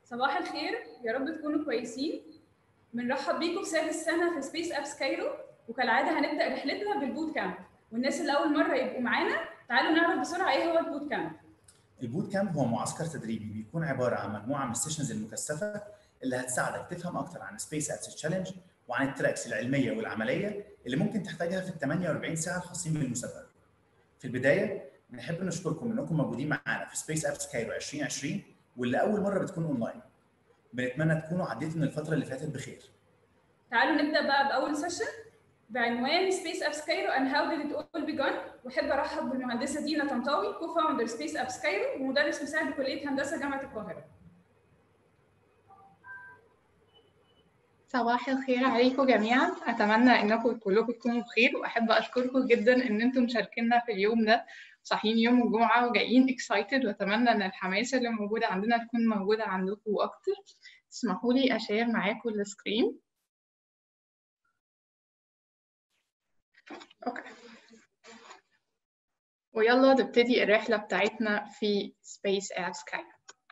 صباح الخير يا رب تكونوا كويسين بنرحب بيكم في سادس سنه في سبيس ابس كايرو وكالعاده هنبدا رحلتنا بالبوت كامب والناس اللي اول مره يبقوا معانا تعالوا نعرف بسرعه ايه هو البوت كامب البوت كامب هو معسكر تدريبي بيكون عباره عن مجموعه من السيشنز المكثفه اللي هتساعدك تفهم اكتر عن سبيس ابس تشالنج وعن التراكس العلميه والعمليه اللي ممكن تحتاجها في ال 48 ساعه الخاصين بالمسابقه. في البدايه بنحب نشكركم انكم موجودين معانا في سبيس ابس كايرو 2020 واللي اول مره بتكون اونلاين. بنتمنى تكونوا عديتوا من الفتره اللي فاتت بخير. تعالوا نبدا بقى باول سيشن بعنوان سبيس ابس كايرو and how did it all begun واحب ارحب بالمهندسه دينا طنطاوي كو فاوندر سبيس ابس كايرو ومدرس مساعد بكليه هندسه جامعه القاهره. صباح الخير عليكم جميعا اتمنى انكم كلكم تكونوا بخير واحب اشكركم جدا ان انتم مشاركينا في اليوم ده صاحيين يوم الجمعه وجايين اكسايتد واتمنى ان الحماس اللي موجوده عندنا تكون موجوده عندكم اكتر اسمحوا لي اشير معاكم السكرين اوكي ويلا نبتدي الرحله بتاعتنا في سبيس ابس كايرو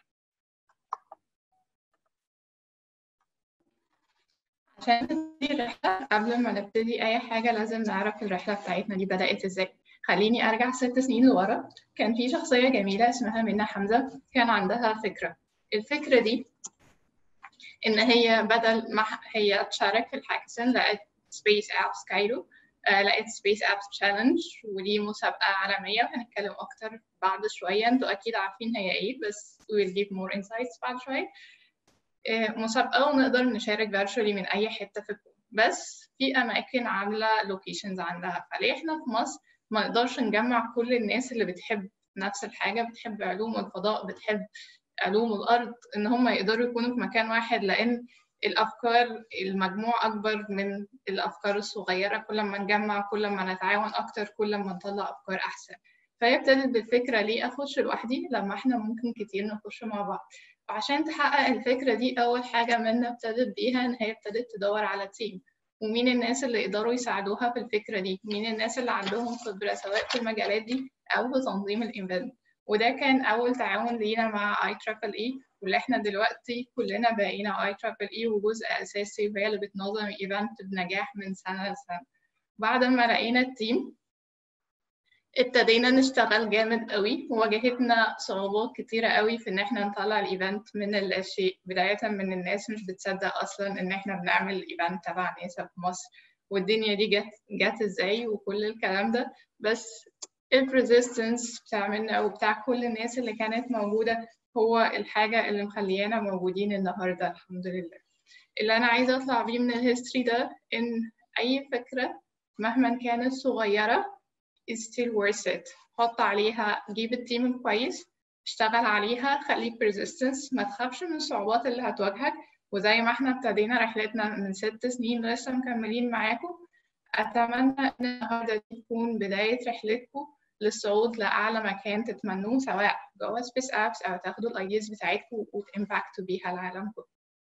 عشان نبتدي الرحلة قبل ما نبتدي أي حاجة لازم نعرف الرحلة بتاعتنا دي بدأت إزاي خليني أرجع ست سنين لورا كان في شخصية جميلة اسمها منى حمزة كان عندها فكرة الفكرة دي إن هي بدل ما هي تشارك في الهاكاثون لقت سبيس أبس كايرو لقيت سبيس أبس تشالنج ودي مسابقة عالمية وهنتكلم أكتر بعد شوية انتوا أكيد عارفين هي إيه بس we'll give more insights بعد شوية مسابقة ونقدر نشارك فيرتشوالي من أي حتة في الكون بس في أماكن عاملة لوكيشنز عندها فليه إحنا في مصر ما نقدرش نجمع كل الناس اللي بتحب نفس الحاجة بتحب علوم الفضاء بتحب علوم الأرض إن هم يقدروا يكونوا في مكان واحد لأن الأفكار المجموع أكبر من الأفكار الصغيرة كل ما نجمع كل ما نتعاون أكتر كل ما نطلع أفكار أحسن فهي ابتدت بالفكرة ليه أخش لوحدي لما إحنا ممكن كتير نخش مع بعض وعشان تحقق الفكرة دي أول حاجة منا ابتدت بيها إن هي ابتدت تدور على تيم ومين الناس اللي يقدروا يساعدوها في الفكرة دي مين الناس اللي عندهم خبرة سواء في المجالات دي أو في تنظيم الإيفنت وده كان أول تعاون لينا مع اي ترابل اي واللي احنا دلوقتي كلنا بقينا اي ترابل اي وجزء أساسي وهي اللي بتنظم الإيفنت بنجاح من سنة لسنة بعد ما لقينا التيم ابتدينا نشتغل جامد قوي وواجهتنا صعوبات كتيرة قوي في ان احنا نطلع الايفنت من اللاشيء بداية من الناس مش بتصدق اصلا ان احنا بنعمل ايفنت تبع ناسا في مصر والدنيا دي جت جت ازاي وكل الكلام ده بس البريزيستنس بتاع منا وبتاع كل الناس اللي كانت موجودة هو الحاجة اللي مخليانا موجودين النهاردة الحمد لله اللي أنا عايزة أطلع بيه من الهيستوري ده إن أي فكرة مهما كانت صغيرة is still worth it حط عليها جيب التيم الكويس اشتغل عليها خليك persistence ما تخافش من الصعوبات اللي هتواجهك وزي ما احنا ابتدينا رحلتنا من ست سنين لسه مكملين معاكم اتمنى ان النهارده دي تكون بدايه رحلتكم للصعود لاعلى مكان تتمنوه سواء جوه سبيس ابس او تاخدوا الايديز بتاعتكم وتمباكتوا بيها العالم كله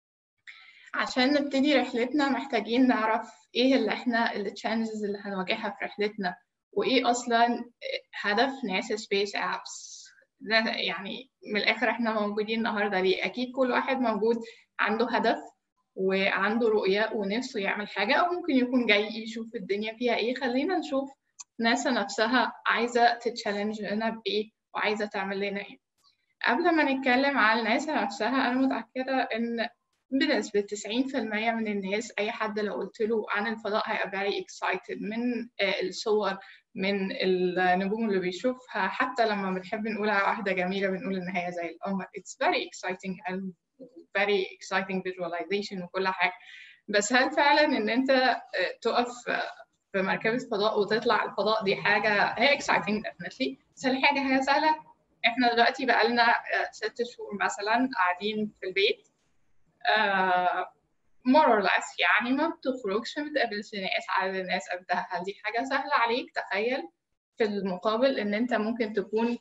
عشان نبتدي رحلتنا محتاجين نعرف ايه اللي احنا التشالنجز اللي هنواجهها في رحلتنا وايه اصلا هدف ناسا سبيس ابس ده يعني من الاخر احنا موجودين النهارده ليه اكيد كل واحد موجود عنده هدف وعنده رؤيه ونفسه يعمل حاجه او ممكن يكون جاي يشوف الدنيا فيها ايه خلينا نشوف ناسا نفسها عايزه تتشالنج لنا بايه وعايزه تعمل لنا ايه قبل ما نتكلم عن ناسا نفسها انا متاكده ان بنسبة 90% من الناس أي حد لو قلت له عن الفضاء هيبقى very excited من الصور من النجوم اللي بيشوفها حتى لما بنحب نقول على واحدة جميلة بنقول إن هي زي القمر it's very exciting and very exciting visualization وكل حاجة بس هل فعلا إن أنت تقف في مركبة فضاء وتطلع الفضاء دي حاجة هي exciting definitely بس هل حاجة هي سهلة؟ إحنا دلوقتي بقالنا ست شهور مثلا قاعدين في البيت Uh, more or less يعني ما بتخرجش ما بتقابلش ناس عدد الناس قبلها هل دي حاجة سهلة عليك تخيل في المقابل ان انت ممكن تكون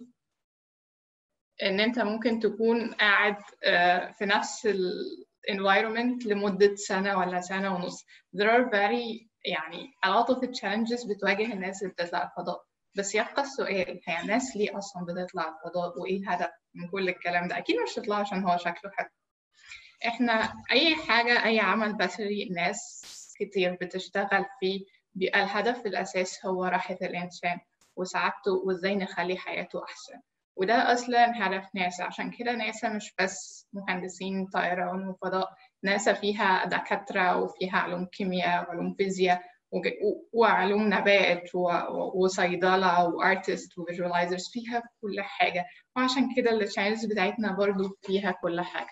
ان انت ممكن تكون قاعد uh, في نفس ال environment لمدة سنة ولا سنة ونص there are very يعني a lot of challenges بتواجه الناس اللي بتطلع الفضاء بس يبقى السؤال هي الناس ليه أصلا بتطلع الفضاء وإيه الهدف من كل الكلام ده أكيد مش تطلع عشان هو شكله حلو احنا اي حاجه اي عمل بشري ناس كتير بتشتغل فيه بيبقى الهدف الاساس هو راحه الانسان وسعادته وازاي نخلي حياته احسن وده اصلا هدف ناسا عشان كده ناسا مش بس مهندسين طيران وفضاء ناسا فيها دكاتره وفيها علوم كيمياء وعلوم فيزياء وعلوم نبات وصيدلة وارتست وفيجوالايزرز فيها كل حاجة وعشان كده التشانلز بتاعتنا برضو فيها كل حاجة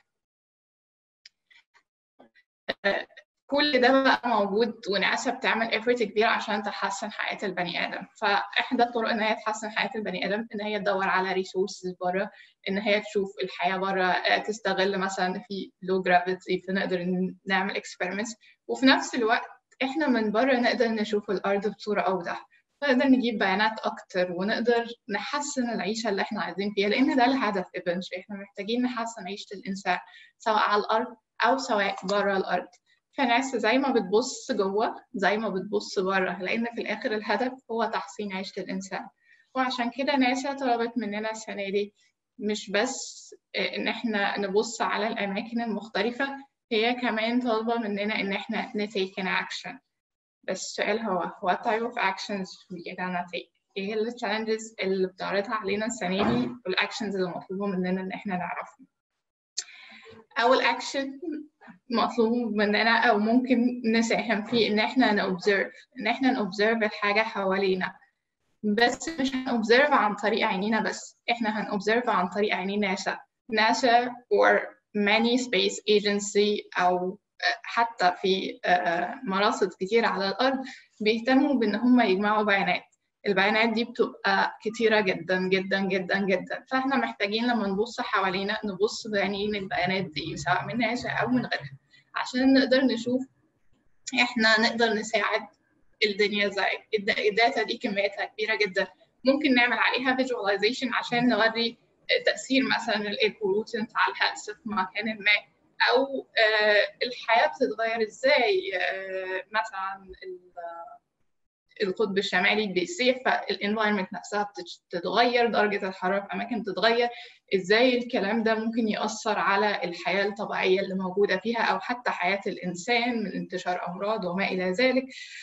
كل ده بقى موجود وناسا بتعمل effort كبير عشان تحسن حياة البني آدم فإحدى الطرق إن هي تحسن حياة البني آدم إن هي تدور على ريسورسز بره إن هي تشوف الحياة بره تستغل مثلا في low gravity فنقدر نعمل experiments وفي نفس الوقت إحنا من بره نقدر نشوف الأرض بصورة أوضح نقدر نجيب بيانات أكتر ونقدر نحسن العيشة اللي إحنا عايزين فيها لأن ده الهدف eventually إحنا محتاجين نحسن عيشة الإنسان سواء على الأرض أو سواء بره الأرض فناس زي ما بتبص جوه زي ما بتبص بره لان في الاخر الهدف هو تحسين عيشه الانسان وعشان كده ناسا طلبت مننا السنه دي مش بس ان احنا نبص على الاماكن المختلفه هي كمان طالبه مننا ان احنا نتيك an action بس السؤال هو what type of actions we gonna take ايه التشالنجز اللي بتعرضها علينا السنه دي والاكشنز اللي مطلوبه مننا ان احنا نعرفها اول اكشن مطلوب مننا او ممكن نساهم فيه ان احنا نobserve ان احنا نobserve الحاجه حوالينا بس مش هنobserve عن طريق عينينا بس احنا هنobserve عن طريق عينين ناسا ناسا or many space agency او حتى في مراصد كتير على الارض بيهتموا بان هم يجمعوا بيانات البيانات دي بتبقى كتيرة جدا جدا جدا جدا فاحنا محتاجين لما نبص حوالينا نبص بعينين البيانات دي سواء من ناسا أو من غيرها عشان نقدر نشوف احنا نقدر نساعد الدنيا ازاي الداتا دي كمياتها كبيرة جدا ممكن نعمل عليها visualization عشان نوري تأثير مثلا الاير بولوتنت على الهيلث في مكان ما أو الحياة بتتغير ازاي مثلا القطب الشمالي بيسيح فالانفايرمنت نفسها بتتغير درجة الحرارة في أماكن بتتغير إزاي الكلام ده ممكن يأثر على الحياة الطبيعية اللي موجودة فيها أو حتى حياة الإنسان من انتشار أمراض وما إلى ذلك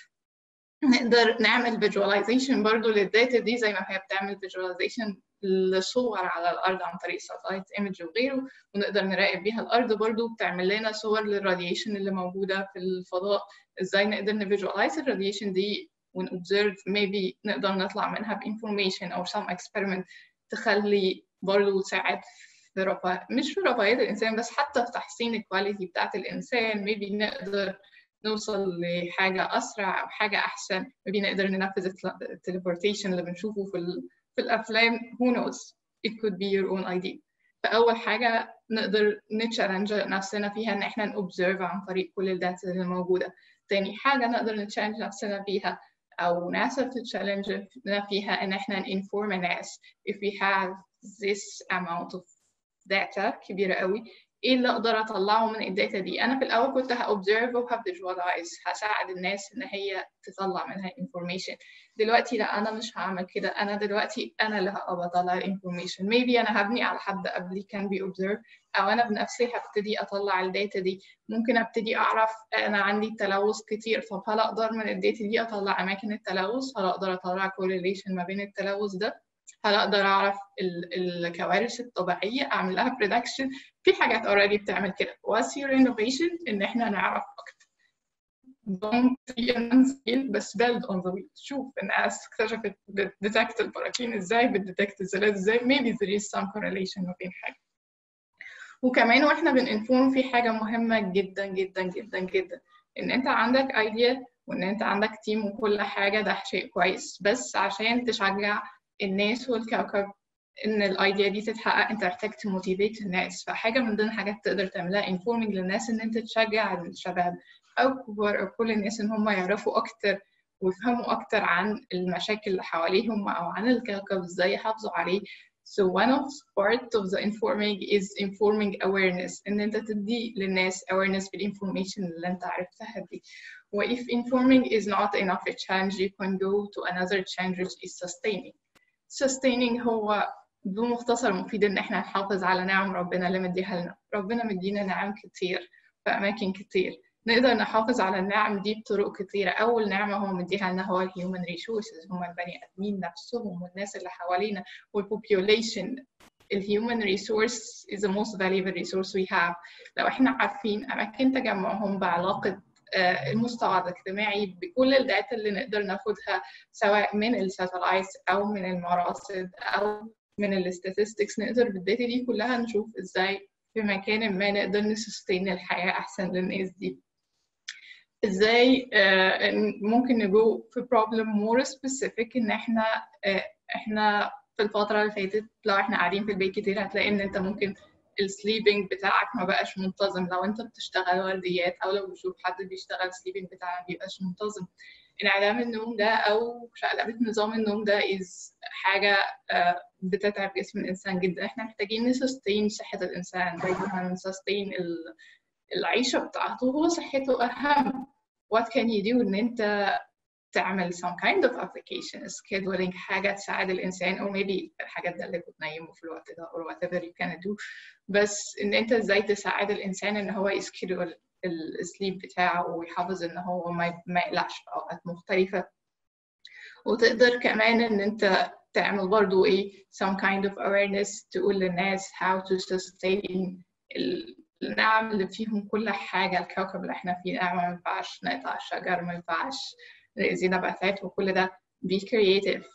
نقدر نعمل visualization برضو للداتا دي زي ما هي بتعمل visualization لصور على الأرض عن طريق satellite image وغيره ونقدر نراقب بيها الأرض برضو بتعمل لنا صور للراديشن اللي موجودة في الفضاء إزاي نقدر نفيجوالايز الراديشن دي ونobserve maybe نقدر نطلع منها بinformation أو some experiment تخلي برضه تساعد في رفاه مش في رفاهية الإنسان بس حتى في تحسين الكواليتي بتاعت الإنسان maybe نقدر نوصل لحاجة أسرع أو حاجة أحسن maybe نقدر ننفذ التليبورتيشن اللي بنشوفه في, ال... في الأفلام who knows it could be your own idea فأول حاجة نقدر نتشالنج نفسنا فيها إن إحنا نobserve عن طريق كل الداتا اللي موجودة تاني حاجة نقدر نتشالنج نفسنا فيها أو ناسا بتتشالنج فيها إن إحنا inform الناس if we have this amount of data كبيرة قوي إيه اللي أقدر أطلعه من الداتا دي أنا في الأول كنت هobserve وهفيجوالايز هساعد الناس إن هي تطلع منها information دلوقتي لا أنا مش هعمل كده أنا دلوقتي أنا اللي هبقى بطلع information maybe أنا هبني على حد قبلي كان بي observe أو أنا بنفسي هبتدي أطلع الداتا دي ممكن أبتدي أعرف أنا عندي تلوث كتير طب هل أقدر من الداتا دي أطلع أماكن التلوث هل أقدر أطلع correlation ما بين التلوث ده هل أقدر أعرف الكوارث الطبيعية أعمل لها prediction في حاجات already بتعمل كده what's your innovation إن إحنا نعرف أكتر don't be an unskill بس build on the wheel شوف الناس اكتشفت بتديتكت البراكين ازاي بتديتكت الزلازل ازاي maybe there is some correlation ما بين حاجة وكمان واحنا بننفورم في حاجة مهمة جدا جدا جدا جدا ان انت عندك ايديا وان انت عندك تيم وكل حاجة ده شيء كويس بس عشان تشجع الناس والكوكب ان الايديا دي تتحقق انت محتاج تموتيفيت الناس فحاجه من ضمن الحاجات تقدر تعملها انفورمينج للناس ان انت تشجع الشباب او الكبار او كل الناس ان هم يعرفوا اكتر ويفهموا اكتر عن المشاكل اللي حواليهم او عن الكوكب ازاي يحافظوا عليه So one of part of the informing is informing awareness ان انت تدي للناس awareness بالinformation اللي انت عرفتها دي و if informing is not enough a change you can go to another change which is sustaining sustaining هو بمختصر مفيد ان احنا نحافظ على نعم ربنا اللي مديها لنا ربنا مدينا نعم كتير في أماكن كتير نقدر نحافظ على النعم دي بطرق كتيرة أول نعمة هو مديها لنا هو الهيومن ريسورسز هم البني آدمين نفسهم والناس اللي حوالينا والبوبيوليشن الهيومن ريسورس is the most valuable resource we have لو احنا عارفين أماكن تجمعهم بعلاقة المستوى الاجتماعي بكل الداتا اللي نقدر ناخدها سواء من الساتلايتس أو من المراصد أو من الاستاتستكس نقدر بالداتا دي كلها نشوف ازاي في مكان ما نقدر نسستين الحياة أحسن للناس دي ازاي ممكن نجو في problem more specific ان احنا احنا في الفترة اللي فاتت لو احنا قاعدين في البيت كتير هتلاقي ان انت ممكن السليبنج بتاعك ما بقاش منتظم لو انت بتشتغل ورديات او لو بتشوف حد بيشتغل السليبنج بتاعه ما بيبقاش منتظم انعدام النوم ده او شقلبة نظام النوم ده is حاجة بتتعب جسم الإنسان جدا احنا محتاجين نسستين صحة الإنسان زي ما هنسستين العيشة بتاعته هو صحته أهم what can you do إن أنت تعمل some kind of application scheduling حاجة تساعد الإنسان أو maybe الحاجات ده اللي كنت نايمه في الوقت ده or whatever you can do بس إن أنت إزاي تساعد الإنسان إن هو يسكيدول السليب بتاعه ويحافظ إن هو ما يقلقش في أوقات مختلفة وتقدر كمان إن أنت تعمل برضو إيه some kind of awareness تقول للناس how to sustain النعم اللي فيهم كل حاجة الكوكب اللي احنا فيه نعم ما ينفعش نقطع الشجر ما ينفعش نأذي نباتات وكل ده be creative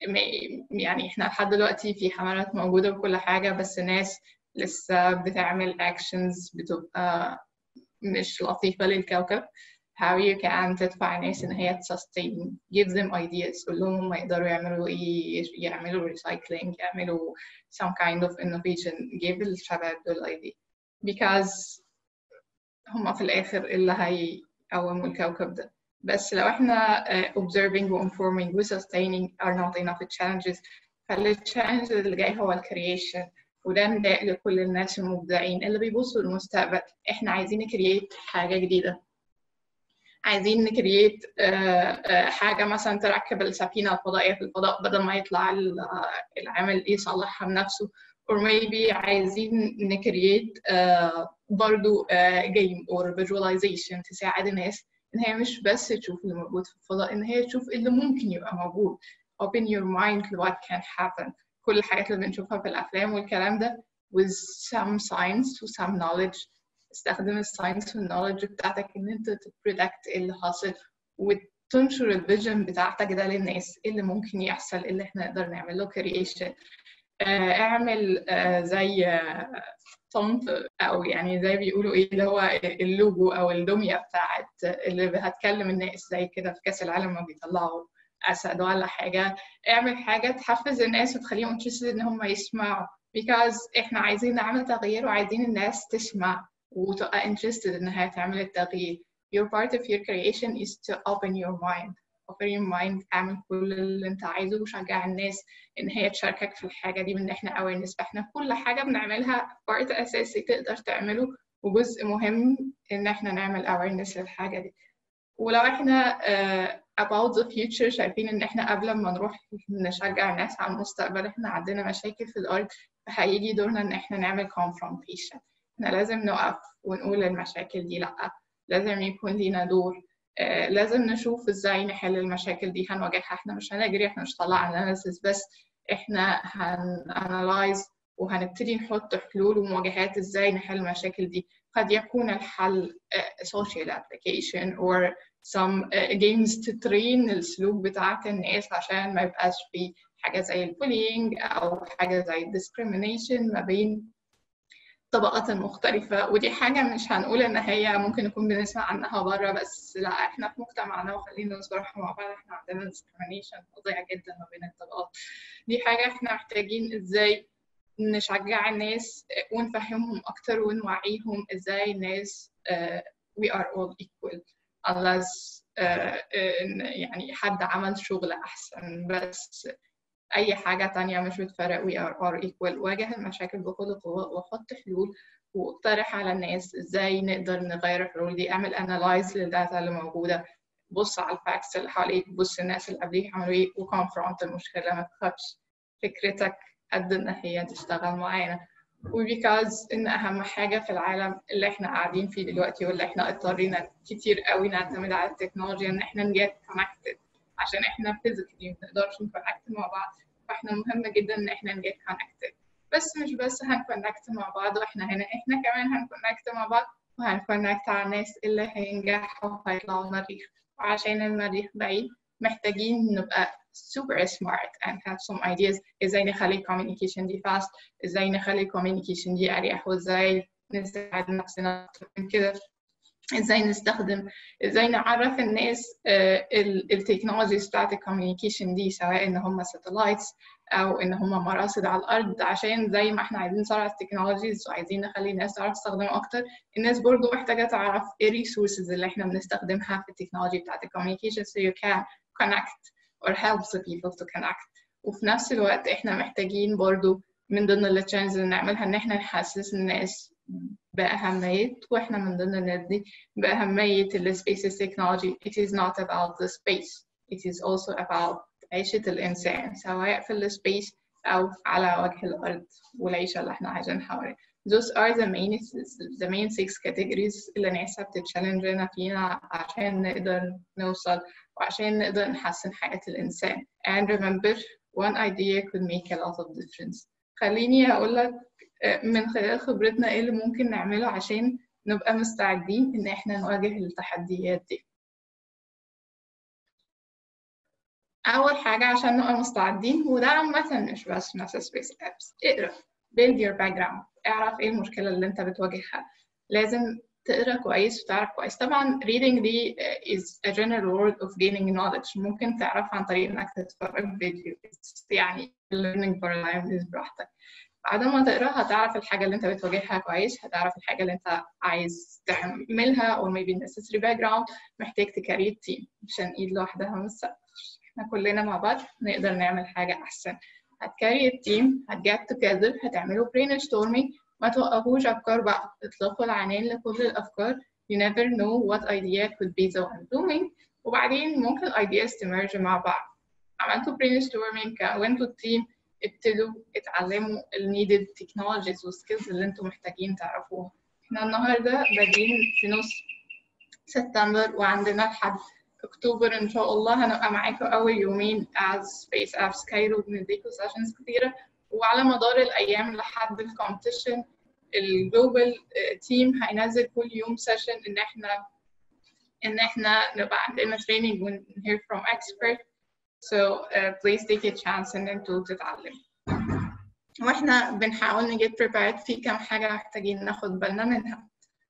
يعني احنا لحد دلوقتي في حملات موجودة وكل حاجة بس الناس لسه بتعمل actions بتبقى مش لطيفة للكوكب how you can تدفع الناس ان هي sustain give them ideas قول لهم هم يقدروا يعملوا ايه يعملوا recycling يعملوا some kind of innovation give الشباب دول idea because هم في الاخر اللي هيقوموا الكوكب ده بس لو احنا uh, observing و informing و sustaining are not enough challenges فالchallenge اللي جاي هو الكرييشن وده نداء لكل الناس المبدعين اللي بيبصوا للمستقبل احنا عايزين نكرييت حاجة جديدة عايزين نكرييت حاجة مثلا تركب السفينة الفضائية في الفضاء بدل ما يطلع العامل يصلحها بنفسه or maybe عايزين نكرييت برضو game or visualization تساعد الناس ان هي مش بس تشوف اللي موجود في الفضاء ان هي تشوف اللي ممكن يبقى موجود open your mind to what can happen كل الحاجات اللي بنشوفها في الافلام والكلام ده with some science و some knowledge استخدم الساينس والنولج بتاعتك ان انت تبريدكت ايه اللي حاصل وتنشر الفيجن بتاعتك ده للناس ايه اللي ممكن يحصل ايه اللي احنا نقدر نعمل له كرييشن اعمل زي صنف او يعني زي بيقولوا ايه اللي هو اللوجو او الدميه بتاعت اللي هتكلم الناس زي كده في كاس العالم ما بيطلعوا اسد ولا حاجه اعمل حاجه تحفز الناس وتخليهم interested ان هم يسمعوا because احنا عايزين نعمل تغيير وعايزين الناس تسمع وتبقى interested انها تعمل التغيير your part of your creation is to open your mind open your mind اعمل كل اللي انت عايزه وشجع الناس ان هي تشاركك في الحاجه دي من احنا awareness فاحنا كل حاجه بنعملها part اساسي تقدر تعمله وجزء مهم ان احنا نعمل awareness للحاجه دي ولو احنا uh, about the future شايفين ان احنا قبل ما نروح نشجع الناس على المستقبل احنا عندنا مشاكل في الارض فهيجي دورنا ان احنا نعمل confrontation احنا لازم نقف ونقول المشاكل دي لا لازم يكون لينا دور آه لازم نشوف ازاي نحل المشاكل دي هنواجهها احنا مش هنجري احنا مش طلع اناليسيس بس احنا هنانلايز وهنبتدي نحط حلول ومواجهات ازاي نحل المشاكل دي قد يكون الحل uh, social application or some uh, games تترين السلوك بتاعت الناس عشان ما يبقاش في حاجة زي البولينج أو حاجة زي discrimination ما بين الطبقات المختلفة ودي حاجة مش هنقول إن هي ممكن نكون بنسمع عنها بره بس لا إحنا في مجتمعنا وخلينا نصبرها مع بعض إحنا عندنا discrimination فظيع جدا ما بين الطبقات دي حاجة إحنا محتاجين إزاي نشجع الناس ونفهمهم أكتر ونوعيهم إزاي الناس uh, we are all equal unless uh, يعني حد عمل شغل أحسن بس اي حاجه تانية مش بتفرق we are all equal واجه المشاكل بكل قوه وحط حلول واقترح على الناس ازاي نقدر نغير الحلول دي اعمل analyze للداتا اللي موجوده بص على الفاكتس اللي حواليك بص الناس اللي قبليك عملوا ايه وكونفرونت المشكله ما تخافش فكرتك قد ان هي تشتغل معانا وبيكاز ان اهم حاجه في العالم اللي احنا قاعدين فيه دلوقتي واللي احنا اضطرينا كتير قوي نعتمد على التكنولوجيا ان احنا نجيت كونكتد عشان احنا فيزيكالي ما بنقدرش نكونكت مع بعض فاحنا مهم جدا ان احنا نجيت كونكتد بس مش بس هنكونكت مع بعض واحنا هنا احنا كمان هنكونكت مع بعض وهنكونكت على الناس اللي هينجحوا وهيطلعوا المريخ وعشان المريخ بعيد محتاجين نبقى super smart and have some ideas ازاي نخلي communication دي fast ازاي نخلي communication دي اريح وازاي نساعد نفسنا اكتر من كده ازاي نستخدم ازاي نعرف الناس التكنولوجيز بتاعت الكوميونيكيشن دي سواء ان هم ساتلايتس او ان هم مراصد على الارض عشان زي ما احنا عايزين نسرع التكنولوجيز وعايزين نخلي الناس تعرف تستخدمها اكتر الناس برضو محتاجه تعرف ايه الريسورسز اللي احنا بنستخدمها في التكنولوجي بتاعت الكوميونيكيشن so you can connect or help the people to connect وفي نفس الوقت احنا محتاجين برضو من ضمن التشالنجز اللي نعملها ان احنا نحسس الناس بأهمية واحنا من ضمن الناس دي بأهمية ال spaces technology it is not about the space it is also about عيشة الإنسان سواء في السبيس أو على وجه الأرض والعيشة اللي احنا عايزين حواليها those are the main the main six categories اللي ناسا بتتشالنجنا فينا عشان نقدر نوصل وعشان نقدر نحسن حياة الإنسان and remember one idea could make a lot of difference خليني أقول لك من خلال خبرتنا ايه اللي ممكن نعمله عشان نبقى مستعدين ان احنا نواجه التحديات دي اول حاجه عشان نبقى مستعدين وده عامه مش بس ناسا سبيس ابس اقرا build your background اعرف ايه المشكله اللي انت بتواجهها لازم تقرا كويس وتعرف كويس طبعا reading دي is a general word of gaining knowledge ممكن تعرف عن طريق انك تتفرج فيديو يعني learning for life براحتك بعد ما تقرا هتعرف الحاجه اللي انت بتواجهها كويس هتعرف الحاجه اللي انت عايز تعملها or maybe necessary background محتاج تكاري تيم عشان ايد لوحدها مش احنا كلنا مع بعض نقدر نعمل حاجه احسن هتكاري التيم هتجات توجذر هتعملوا برين ستورمينج ما توقفوش افكار بعض اطلقوا العنان لكل الافكار you never know what idea could be the one doing وبعدين ممكن ideas تمرج مع بعض عملتوا برين ستورمينج كونتوا التيم ابتدوا اتعلموا ال needed technologies والskills اللي انتم محتاجين تعرفوها احنا النهارده بادئين في نص سبتمبر وعندنا لحد اكتوبر ان شاء الله هنبقى معاكم اول يومين as Space Apps كايرو بنديكوا سيشنز كتيره وعلى مدار الايام لحد الكومبيتيشن الجلوبال تيم هينزل كل يوم سيشن ان احنا ان احنا نبقى عندنا training and hear from expert So uh, please take a chance ان انتوا تتعلموا. واحنا بنحاول نجيت prepared في كام حاجة محتاجين ناخد بالنا منها.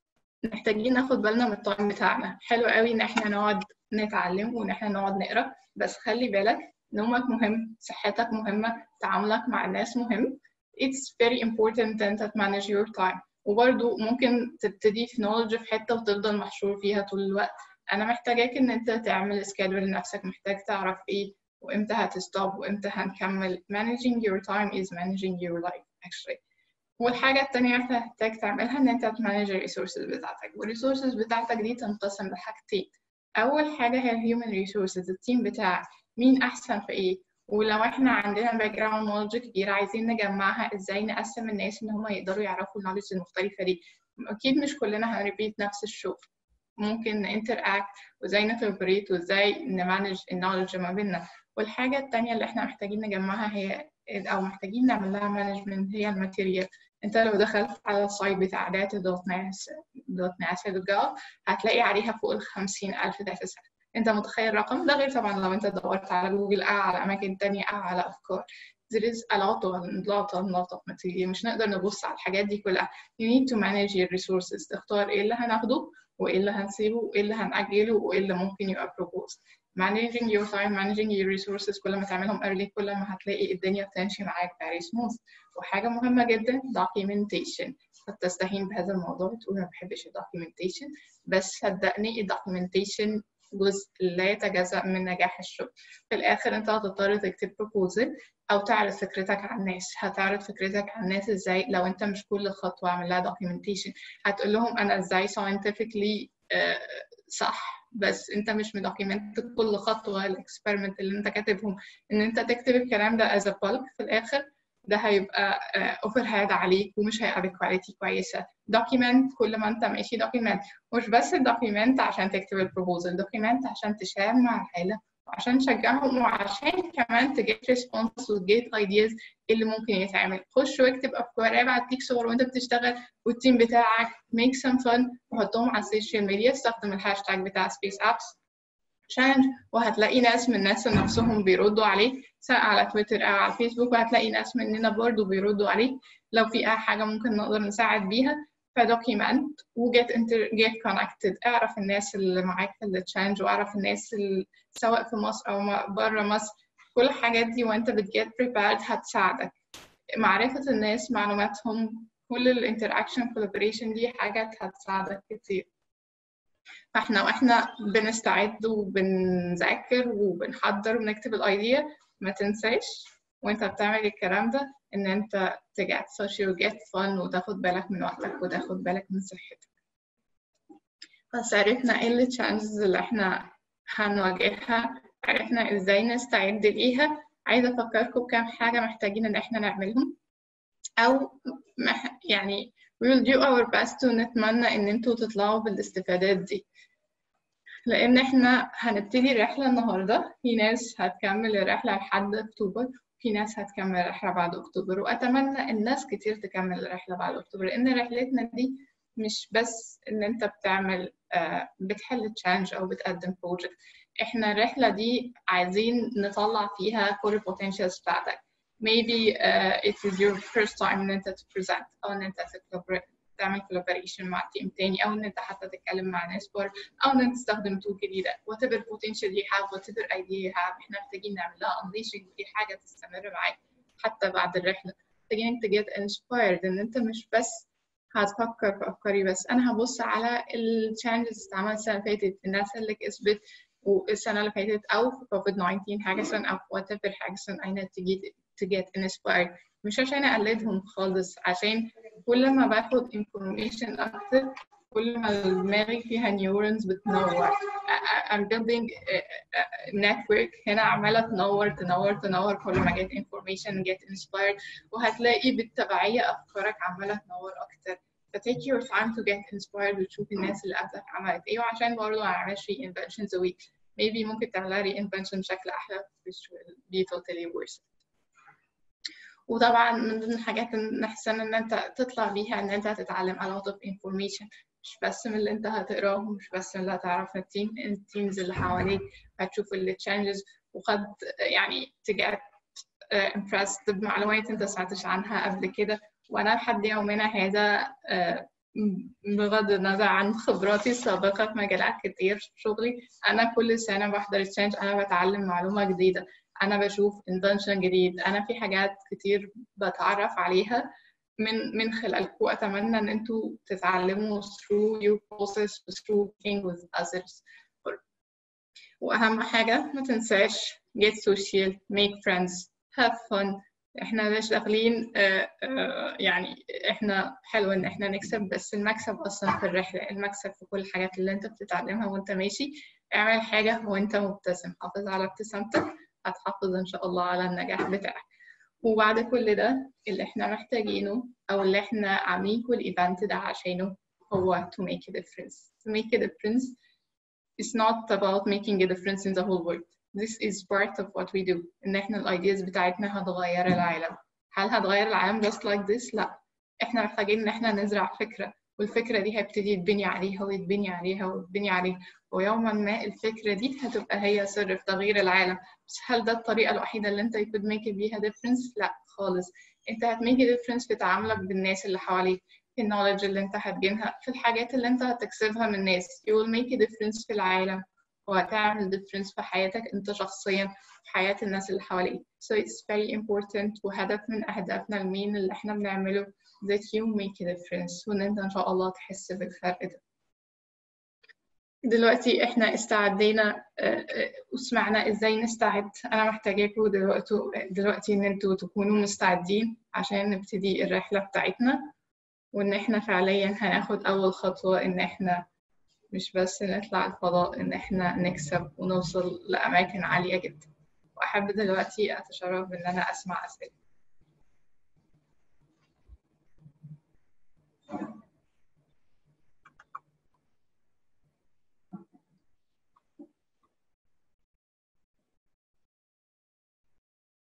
محتاجين ناخد بالنا من التايم بتاعنا. حلو قوي ان احنا نقعد نتعلم وان احنا نقعد نقرا بس خلي بالك نومك مهم، صحتك مهمة، تعاملك مع الناس مهم. It's very important ان انت manage your time. وبرضه ممكن تبتدي في knowledge في حتة وتفضل محشور فيها طول الوقت. انا محتاجاك ان انت تعمل سكادول لنفسك محتاج تعرف ايه وامتى هتستوب وامتى هنكمل managing your time is managing your life actually والحاجة التانية انت هتحتاج تعملها ان انت تمانج الريسورسز بتاعتك والريسورسز بتاعتك دي تنقسم لحاجتين اول حاجة هي الهيومن ريسورسز التيم بتاعك مين احسن في ايه ولو احنا عندنا باك جراوند نولج كبيرة عايزين نجمعها ازاي نقسم الناس ان هم يقدروا يعرفوا النولج المختلفة دي اكيد مش كلنا هنريبيت نفس الشغل ممكن نinteract وازاي نكوبريت وازاي نمانج النولج ما بيننا والحاجة التانية اللي احنا محتاجين نجمعها هي أو محتاجين نعمل لها مانجمنت هي الماتيريال انت لو دخلت على السايت بتاع data دوت ناس دوت ناس دوت هتلاقي عليها فوق ال 50000 داتا سيت انت متخيل الرقم ده غير طبعا لو انت دورت على جوجل او على اماكن تانية او على افكار there is a lot of a lot of lot of material مش نقدر نبص على الحاجات دي كلها you need to manage your resources تختار ايه اللي هناخده وايه اللي هنسيبه وايه اللي هنأجله وايه اللي ممكن يبقى proposed managing your time managing your resources كل ما تعملهم early كل ما هتلاقي الدنيا بتمشي معاك very smooth وحاجة مهمة جدا documentation قد تستهين بهذا الموضوع وتقول ما بحبش الدوكيومنتيشن بس صدقني الدوكيومنتيشن جزء لا يتجزأ من نجاح الشغل في الآخر أنت هتضطر تكتب proposal أو تعرض فكرتك على الناس هتعرض فكرتك على الناس إزاي لو أنت مش كل خطوة عامل لها documentation هتقول لهم أنا إزاي scientifically uh, صح بس انت مش مدوكيمنت كل خطوه الاكسبيرمنت اللي انت كاتبهم ان انت تكتب الكلام ده از bulk في الاخر ده هيبقى اوفر هاد عليك ومش هيبقى بكواليتي كويسه دوكيمنت كل ما انت ماشي دوكيمنت مش بس الدوكيمنت عشان تكتب البروبوزل دوكيمنت عشان تشار مع العيله وعشان تشجعهم وعشان كمان تجيت ريسبونس وتجيت ايدياز اللي ممكن يتعمل خش واكتب افكار ابعت ليك صور وانت بتشتغل والتيم بتاعك ميك سم فن وحطهم على السوشيال ميديا استخدم الهاشتاج بتاع سبيس ابس تشالنج وهتلاقي ناس من الناس نفسهم بيردوا عليك سواء على تويتر او على الفيسبوك وهتلاقي ناس مننا برضو بيردوا عليك لو في اي حاجه ممكن نقدر نساعد بيها فدوكيمنت وجيت انتر جيت كونكتد اعرف الناس اللي معاك في التشالنج واعرف الناس اللي سواء في مصر او بره مصر كل الحاجات دي وانت بتجيت بريبارد هتساعدك معرفه الناس معلوماتهم كل الانتراكشن كولابوريشن دي حاجات هتساعدك كتير فاحنا واحنا بنستعد وبنذاكر وبنحضر وبنكتب الايديا ما تنساش وانت بتعمل الكلام ده ان انت تجات سوشيال وجيت فن وتاخد بالك من وقتك وتاخد بالك من صحتك بس عرفنا ايه التشالنجز اللي احنا هنواجهها عرفنا ازاي نستعد ليها عايزه افكركم بكام حاجه محتاجين ان احنا نعملهم او يعني we will do our best ونتمنى ان انتوا تطلعوا بالاستفادات دي لان احنا هنبتدي الرحله النهارده في ناس هتكمل الرحله لحد اكتوبر في ناس هتكمل الرحله بعد اكتوبر واتمنى الناس كتير تكمل الرحله بعد اكتوبر لان رحلتنا دي مش بس ان انت بتعمل بتحل تشالنج او بتقدم بروجكت احنا الرحله دي عايزين نطلع فيها كل البوتنشالز بتاعتك maybe uh, it is your first time ان انت to present او ان انت تعمل collaboration مع تيم تاني او ان انت حتى تتكلم مع ناس بره او ان انت تستخدم tool جديده whatever potential you have whatever idea you have احنا محتاجين نعمل لها unleashing ودي حاجه تستمر معاك حتى بعد الرحله محتاجين انت get inspired ان انت مش بس هتفكر في افكاري بس انا هبص على التشالنجز اللي اتعملت السنه اللي فاتت الناس اللي كسبت والسنه اللي فاتت او في كوفيد 19 حاجه سن او وات ايفر حاجه سن انا تجي to get inspired مش عشان اقلدهم خالص عشان كل ما باخد information اكتر كل ما دماغي فيها neurons بتنور I'm building a network هنا عمالة تنور تنور تنور كل ما get information get inspired وهتلاقي بالتبعية أفكارك عمالة تنور أكتر ف take your time to get inspired وتشوف الناس اللي قبلك عملت إيه وعشان برضه ما نعملش reinventions a week maybe ممكن تعملها reinvention بشكل أحلى which will be totally worth it وطبعا من ضمن الحاجات اللي نحسن ان انت تطلع بيها ان انت هتتعلم a lot of information مش بس من اللي انت هتقراه مش بس من اللي هتعرف من التيم التيمز اللي حواليك هتشوف اللي تشانجز وقد يعني تجات impressed بمعلومات انت سمعتش عنها قبل كده وانا لحد يومنا هذا بغض النظر عن خبراتي السابقة في مجالات كتير في شغلي أنا كل سنة بحضر تشانج أنا بتعلم معلومة جديدة انا بشوف invention جديد انا في حاجات كتير بتعرف عليها من من خلالكم اتمنى ان انتوا تتعلموا through your process through working with others واهم حاجه ما تنساش get social make friends have fun احنا مش داخلين آه آه يعني احنا حلو ان احنا نكسب بس المكسب اصلا في الرحله المكسب في كل الحاجات اللي انت بتتعلمها وانت ماشي اعمل حاجه وانت مبتسم حافظ على ابتسامتك هتحافظ ان شاء الله على النجاح بتاعك وبعد كل ده اللي احنا محتاجينه او اللي احنا عاملين كل ايفنت ده عشانه هو to make a difference to make a difference is not about making a difference in the whole world this is part of what we do ان احنا الايدياز بتاعتنا هتغير العالم هل هتغير العالم just like this لا احنا محتاجين ان احنا نزرع فكره والفكرة دي هيبتدي يتبني عليها ويتبني عليها ويتبني عليها ويوما ما الفكرة دي هتبقى هي سر في تغيير العالم بس هل ده الطريقة الوحيدة اللي انت you could make بيها difference؟ لا خالص انت هتميك difference في تعاملك بالناس اللي حواليك في النولج اللي انت هتجينها في الحاجات اللي انت هتكسبها من الناس you will make a difference في العالم وهتعمل difference في حياتك انت شخصيا في حياة الناس اللي حواليك so it's very important وهدف من أهدافنا المين اللي احنا بنعمله that you make a difference وإن أنت إن شاء الله تحس بالفرق ده دلوقتي احنا استعدينا وسمعنا ازاي نستعد انا محتاجاكم دلوقتي دلوقتي ان انتوا تكونوا مستعدين عشان نبتدي الرحله بتاعتنا وان احنا فعليا هناخد اول خطوه ان احنا مش بس نطلع الفضاء ان احنا نكسب ونوصل لاماكن عاليه جدا واحب دلوقتي اتشرف ان انا اسمع اسئله شكرا